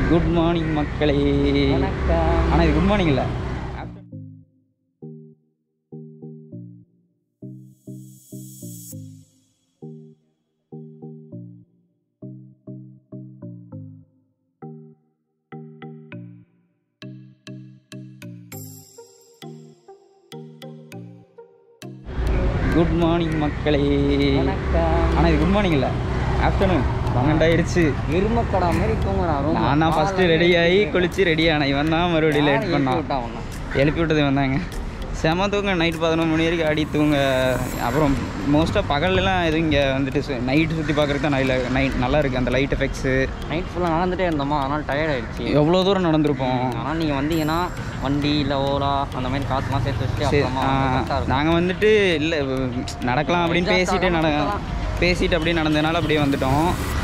Good morning மக்களே வணக்கம் ஆனால் இது குட் மார்னிங் இல்லை குட் மார்னிங் மக்களே வணக்கம் ஆனால் இது குட் மார்னிங் இல்லை ஆஃப்டர்நூன் பன்னெண்டாயிடுச்சு எருமக்கடா மாதிரி தூங்குறான் ரொம்ப நான் தான் ஃபஸ்ட்டு ரெடி ஆகி குளிச்சு ரெடி ஆனேன் இவன் தான் மறுபடியும் லேட் பண்ணான் எழுப்பி விட்டது வந்தாங்க செம தூங்க நைட் பதினொரு மணி வரைக்கும் ஆடி தூங்க அப்புறம் மோஸ்ட்டாக பகல்லாம் எதுவும் இங்கே வந்துட்டு நைட் சுற்றி பார்க்குறது தான் நைட் நைட் நல்லா இருக்குது அந்த லைட் எஃபெக்ட்ஸு நைட் ஃபுல்லாக நடந்துட்டே இருந்தோமா அதனால் டயர்ட் ஆயிடுச்சு எவ்வளோ தூரம் நடந்திருப்போம் ஆனால் நீங்கள் வந்தீங்கன்னா வண்டி இல்லை ஓலா அந்த மாதிரி காசுலாம் சேர்த்து வச்சுட்டு சரி அப்புறமா கரெக்டாக இருக்கும் நாங்கள் வந்துட்டு இல்லை நடக்கலாம் அப்படின்னு பேசிட்டு நட பேசிட்டு அப்படியே நடந்ததுனால அப்படியே வந்துட்டோம்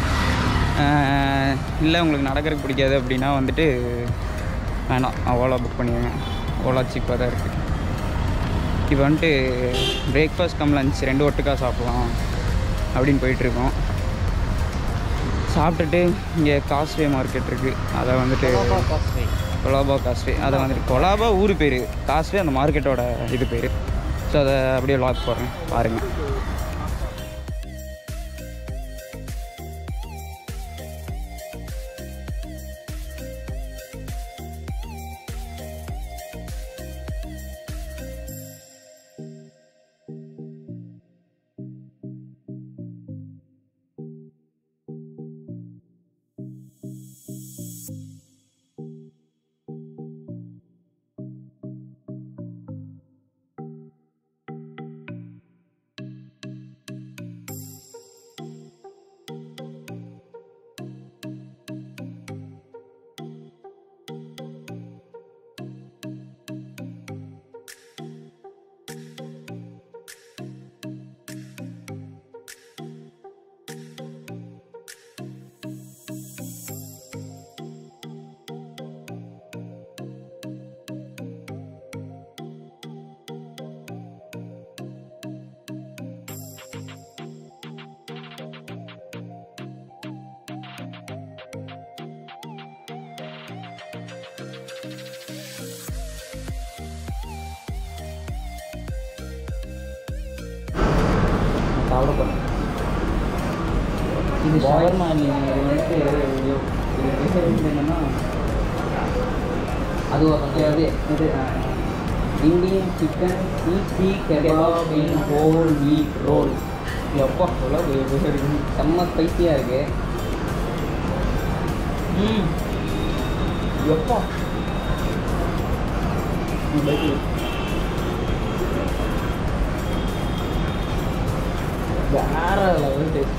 இல்லை உங்களுக்கு நடக்கிறதுக்கு பிடிக்காது அப்படின்னா வந்துட்டு வேணாம் ஓலா புக் பண்ணிடுங்க ஓலா சீப்பாக தான் இருக்குது இப்போ வந்துட்டு பிரேக்ஃபாஸ்ட் கம் லஞ்ச் ரெண்டு ஒட்டுக்கா சாப்பிட்லாம் அப்படின்னு போயிட்டுருக்கோம் சாப்பிட்டுட்டு இங்கே காஸ்வே மார்க்கெட் இருக்குது அதை வந்துட்டு கொலாபா காஸ்வே அதை வந்துட்டு கொலாபா ஊர் பேர் காஸ்வே அந்த மார்க்கெட்டோட இது பேர் ஸோ அதை அப்படியே லாக் போடுறேன் பாருங்கள் சாப்பிட போகிறேன் இது ஷவர்மா இல்லைங்க இது வந்துட்டு இது இது என்னன்னா அது ஒரு அது இது இந்தியன் சிக்கன் ஈ kebab in whole meat roll எப்பா சொல்ல இருக்கு செம்ம ஸ்பைசியாக இருக்கு ம் எப்பா வேற லெவல் டேஸ்ட்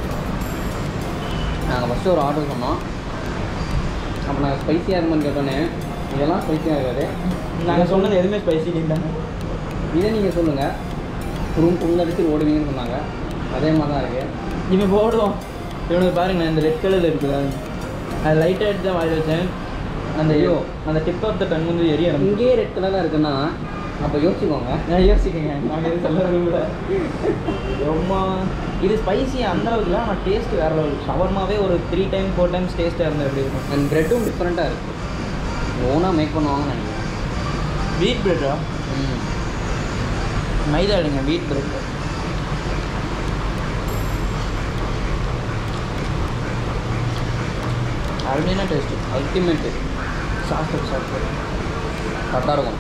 நாங்கள் ஃபஸ்ட்டு ஒரு ஆர்டர் சொன்னோம் அப்போ நாங்கள் ஸ்பைசியாக இருக்குமான்னு கேட்டோன்னே இதெல்லாம் ஸ்பைசியாக இருக்காது நாங்கள் சொன்னது எதுவுமே ஸ்பைசி இல்லைங்க இதை நீங்கள் சொல்லுங்கள் ரூம் புல்லடிச்சு ஓடுவீங்கன்னு சொன்னாங்க அதே மாதிரி தான் இருக்குது இவன் போடுவோம் இவனுக்கு பாருங்க இந்த ரெட் கலரில் இருக்குது அது லைட்டாக எடுத்து தான் வாயில் வச்சேன் அந்த ஐயோ. அந்த டிப் ஆஃப் த டன் வந்து எரிய ஆரம்பிச்சு இங்கேயே ரெட் கலராக இருக்குன்னா அப்போ யோசிச்சுக்கோங்க நான் யோசிக்கங்க நாங்கள் எதுவும் சொல்ல விரும்பல ரொம்ப இது ஸ்பைசி அந்த அளவுக்கு இல்லை ஆனால் டேஸ்ட் வேற லெவல் ஷவர்மாவே ஒரு த்ரீ டைம் ஃபோர் டைம்ஸ் டேஸ்ட்டாக இருந்தால் எப்படி இருக்கும் அண்ட் ப்ரெட்டும் டிஃப்ரெண்ட்டாக இருக்குது ஓனாக மேக் பண்ணுவாங்கன்னு நினைக்கிறேன் வீட் பிரெட்டா ம் மைதா இல்லைங்க வீட் பிரெட் அருமையான டேஸ்ட்டு அல்டிமேட்டு சாப்பிட்டு சாப்பிட்டு கரெக்டாக இருக்கும்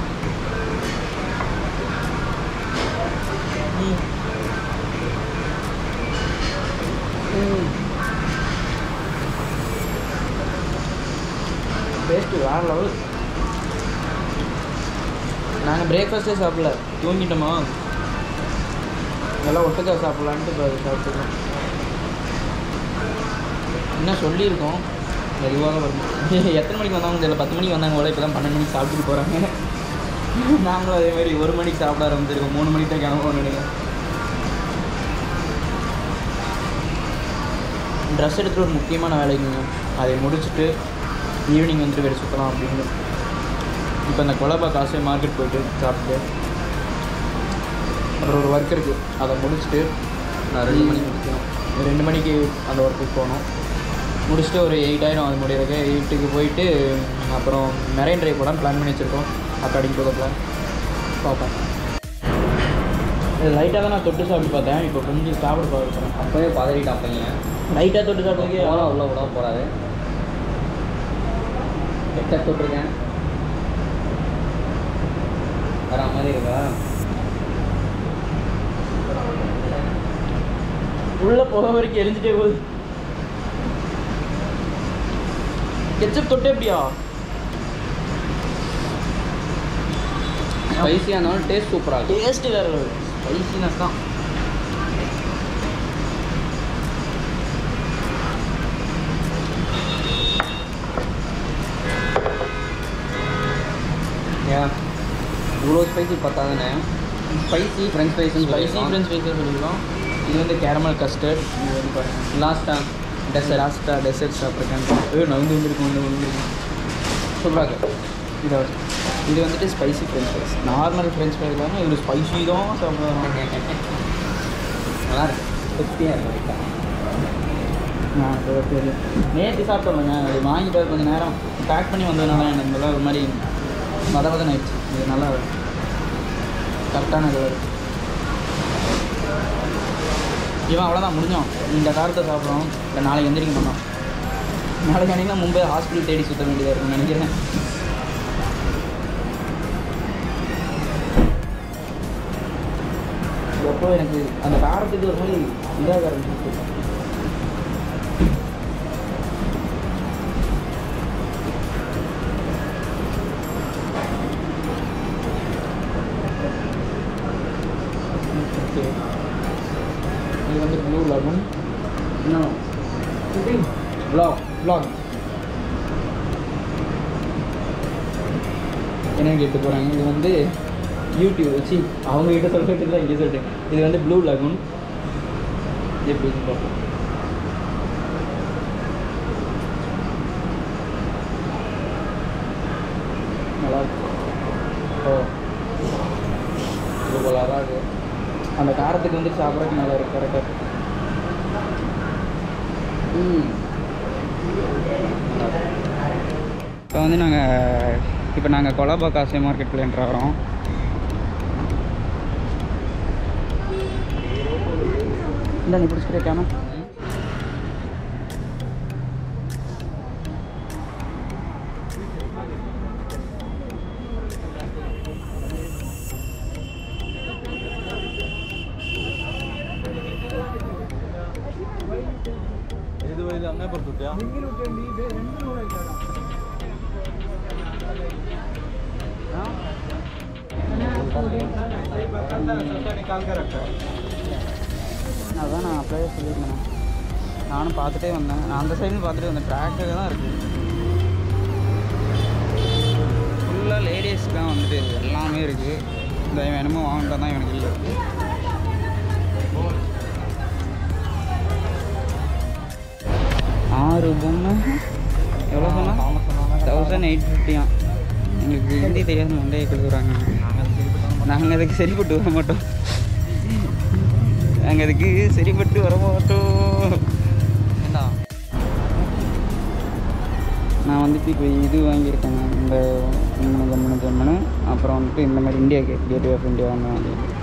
டேஸ்ட்டு வேறு லெவல் நாங்கள் பிரேக்ஃபாஸ்ட்டே சாப்பிடல தூங்கிட்டோமா எல்லாம் ஒட்டுக்கா சாப்பிட்லான்ட்டு இப்போ சாப்பிட்டுருக்கோம் என்ன சொல்லியிருக்கோம் மெதுவாக வரும் எத்தனை மணிக்கு வந்தாங்க தெரியல பத்து மணிக்கு வந்தாங்க போல இப்போ தான் பன்னெண்டு மணிக்கு சாப்பிட்டுட்டு போகிறாங்க நாங்களும் அதே மாதிரி ஒரு மணிக்கு சாப்பிட ஆரம்பிச்சிருக்கோம் மூணு மணிக்கு தான் கிளம்புவோம் நினைக்கிறேன் ட்ரெஸ் எடுத்துகிட்டு ஒரு முக்கியமான வேலைக்குங்க அதை முடிச்சுட்டு ஈவினிங் வந்துட்டு வெளியே சுற்றலாம் அப்படின்னு இப்போ இந்த கொலபா காசு மார்க்கெட் போயிட்டு சாப்பிட்டு அப்புறம் ஒரு ஒர்க் இருக்குது அதை முடிச்சுட்டு நான் ரெண்டு மணிக்கு முடிக்கணும் ரெண்டு மணிக்கு அந்த ஒர்க்குக்கு போகணும் முடிச்சுட்டு ஒரு எயிட்டாயிரம் அது முடியிருக்கு எயிட்டுக்கு போயிட்டு அப்புறம் மெரைன் ட்ரைவ் போட பிளான் பண்ணி வச்சுருக்கோம் அக்காடிங் டு பிளான் பார்ப்பேன் இது லைட்டாக தான் நான் தொட்டு சாப்பிட்டு பார்த்தேன் இப்போ கொஞ்சம் சாப்பிட பார்க்குறேன் அப்போவே பதறிட்டா பையன் லைட்டாக தொட்டு சாப்பிட்டதுக்கே போனால் உள்ள விட போகிறாரு ஹெட்செட் தொட்டிருக்கேன் வர மாதிரி இருக்கா உள்ளே போக வரைக்கும் எரிஞ்சிட்டே போகுது கெச்சப் தொட்டு எப்படியா ஸ்பைசியாக இருந்தாலும் டேஸ்ட் சூப்பராக இருக்கும் டேஸ்ட் வேறு ஸ்பைசினஸ் தான் ஏன் இவ்வளோ ஸ்பைசி பார்த்தாதானே ஸ்பைசி ஃப்ரெஞ்ச் ஃப்ரைஸ்னு ஸ்பைசி ஃப்ரெஞ்ச் ஃப்ரைஸாக சொல்லியிருக்கோம் இது வந்து கேரமல் கஸ்டர்ட் இது வந்து பாருங்க லாஸ்ட்டாக டெசர்ட் லாஸ்ட்டாக டெசர்ட் சாப்பிட்ருக்கேன் ஏ நவுந்து வந்துருக்கும் வந்து வந்துருக்கும் சூப்பராக இருக்கு இது இது வந்துட்டு spicy french fries normal french fries தான் இவர் ஸ்பைசி தான் சாப்பிடுவாங்க நல்லா இருக்கு திருப்தியாக இருக்கு நேற்று சாப்பிட்டோம்லங்க அது வாங்கிட்டு கொஞ்சம் நேரம் பேக் பண்ணி வந்ததுனால எனக்கு இந்த ஒரு மாதிரி மத மதன் ஆயிடுச்சு இது நல்லா கரெக்டான இது வருது இவன் அவ்வளோதான் முடிஞ்சோம் இந்த காரத்தை சாப்பிட்றோம் இல்லை நாளைக்கு எந்திரிக்க மாட்டோம் நாளைக்கு அன்றைக்கி மும்பை ஹாஸ்பிட்டல் தேடி சுற்ற வேண்டியதாக இருக்கும்னு நினைக்கிறேன் எப்போ எனக்கு அந்த காரத்துக்கு ஒரு மாதிரி இதாக ஆரம்பிச்சு ஓகே இது வந்து ப்ளூ லெமன் இன்னும் ப்ளாக் vlog என்ன கேட்டு போகிறாங்க இது வந்து யூடியூப் வச்சு அவங்க கிட்ட சொல்லிட்டு தான் இங்கே சொல்லிட்டேன் இது வந்து ப்ளூ லகுன் எப்படி இருக்குன்னு பார்ப்போம் நல்லா இருக்கு ஓ இது போல தான் இருக்கு அந்த காரத்துக்கு வந்து சாப்பிட்றதுக்கு நல்லா இருக்கு கரெக்டாக ம் இப்போ வந்து நாங்கள் இப்போ நாங்கள் கொலாபா காசே மார்க்கெட்டில் என்ட்ரு ஆகிறோம் இந்த நீ பிடிச்சிருக்காம அதான் நான் அப்படியே சொல்லியிருந்தேன் நானும் பார்த்துட்டே வந்தேன் நான் அந்த சைடு பார்த்துட்டே வந்தேன் ட்ராக்காக தான் இருக்குது ஃபுல்லாக லேடிஸ்க்கு தான் வந்துட்டு எல்லாமே இருக்குது இந்த இவன் என்னமோ வாங்கிட்டா தான் இவனுக்கு இல்லை ஆறு பொம்மை எவ்வளோ சொன்னா தௌசண்ட் எயிட் ஃபிஃப்டியா எங்களுக்கு ஹிந்தி தெரியாத மண்டையை கொடுக்குறாங்க நாங்கள் அதுக்கு சரிப்பட்டு வர மாட்டோம் நாங்கள் அதுக்கு சரிப்பட்டு வர மாட்டோம் ஏண்டா நான் வந்துட்டு இப்போ இது வாங்கியிருக்கேங்க இந்த ஜம்மனு ஜம்மனு ஜம்மனு அப்புறம் வந்துட்டு இந்த மாதிரி India gate gateway of India ஒன்று வாங்கியிருக்கேன்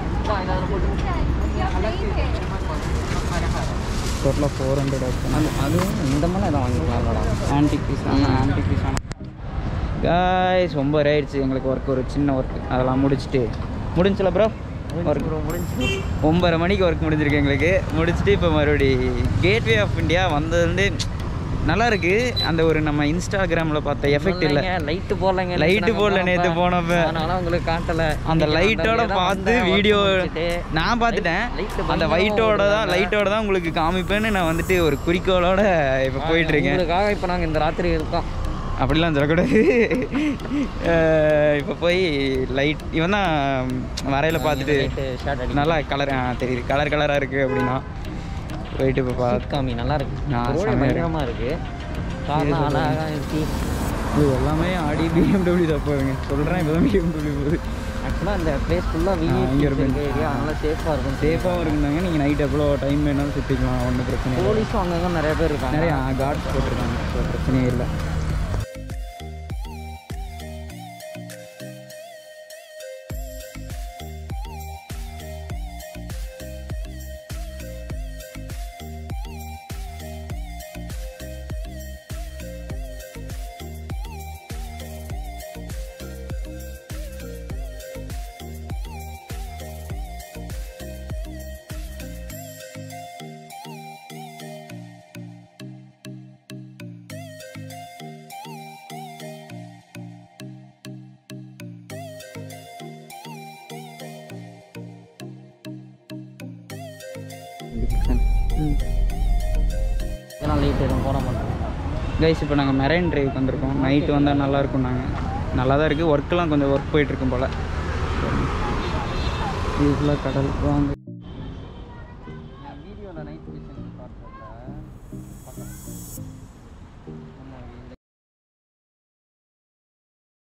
டோட்டலாக ஃபோர் ஹண்ட்ரட் ஆச்சு அது அதுவும் இந்த மாதிரி தான் வாங்கிக்கலாம்லடா ஆன்டிக் பீஸ் ஆனால் ஆன்டிக் பீஸ் ஆனால் காய்ஸ் ரொம்ப ஆயிடுச்சு எங்களுக்கு ஒர்க் ஒரு சின்ன ஒர்க் அதெல்லாம் முடிச்சுட்டு முடிஞ்சல ப்ரோ ஒர்க் முடிஞ்சு ஒம்பரை மணிக்கு ஒர்க் முடிஞ்சிருக்கு எங்களுக்கு முடிச்சுட்டு இப்போ மறுபடி கேட்வே ஆஃப் இந்தியா வந்ததுலேருந்து நல்லா இருக்கு அந்த ஒரு நம்ம இன்ஸ்டாகிராமில் பார்த்த எஃபெக்ட் இல்லை லைட்டு போடலைங்க லைட்டு போடல நேற்று போனப்ப அதனால உங்களுக்கு காட்டல அந்த இன்னைக்கு லைட்டோட நான் பார்த்து வந்தேன், வீடியோ work முடிச்சிட்டு. நான் பார்த்துட்டேன் light அந்த பயங்கரமா ஒயிட்டோட தான் ஓடுது. லைட்டோட தான் உங்களுக்கு காமிப்பேன்னு நான் வந்துட்டு ஒரு குறிக்கோளோட இப்போ போயிட்டு இருக்கேன் உங்களுக்காக இப்போ நாங்கள் இந்த ராத்திரி இருக்கோம் அப்படிலாம் சொல்லக்கூடாது இப்போ போய் லைட் இவன் தான் வரையில் பார்த்துட்டு ஷார்ட் அடி நல்லா கலர் தெரியுது கலர் கலராக இருக்குது அப்படின்னா போயிட்டு இப்போ பார்த்து சீட் காமி நல்லா இருக்கு ஆ, ரோடு செமையா இருக்கு. பயங்கரமா இருக்கு கார்லாம் சொல்லுங்க. அழகா இருக்கு இது எல்லாமே ஆடி பிஎம்டபிள்யூ தான் போகுங்க சொல்கிறேன் இப்போ தான் பிஎம்டபிள்யூ போகுது ஃபுல்லாக இந்த பிளேஸ் ஃபுல்லாக ஆ, இங்க ஒரு விஐபி bench. ஏரியா அதனால சேஃபாக இருக்கும் சேஃபாகவும் இருக்குந்தாங்க நீங்கள் நைட் எவ்வளோ டைம் வேணாலும் சுற்றிக்கலாம் ஒன்றும் பிரச்சனை இல்லை போலீஸும் அங்கங்கே நிறைய பேர் இருக்காங்க நிறைய கார்ட்ஸ் போட்டிருக்காங்க ஸோ பிரச்சனையே இல்லை இதெல்லாம் லைட் எதுவும் போட மாட்டாங்க கைஸ் இப்போ நாங்கள் மெரைன் டிரைவுக்கு வந்திருக்கோம் நைட்டு வந்தால் நல்லா இருக்கும் நாங்கள் நல்லா தான் இருக்குது ஒர்க்கெலாம் கொஞ்சம் ஒர்க் போயிட்டுருக்கும் போல் இது ஃபுல்லாக கடல் வாங்க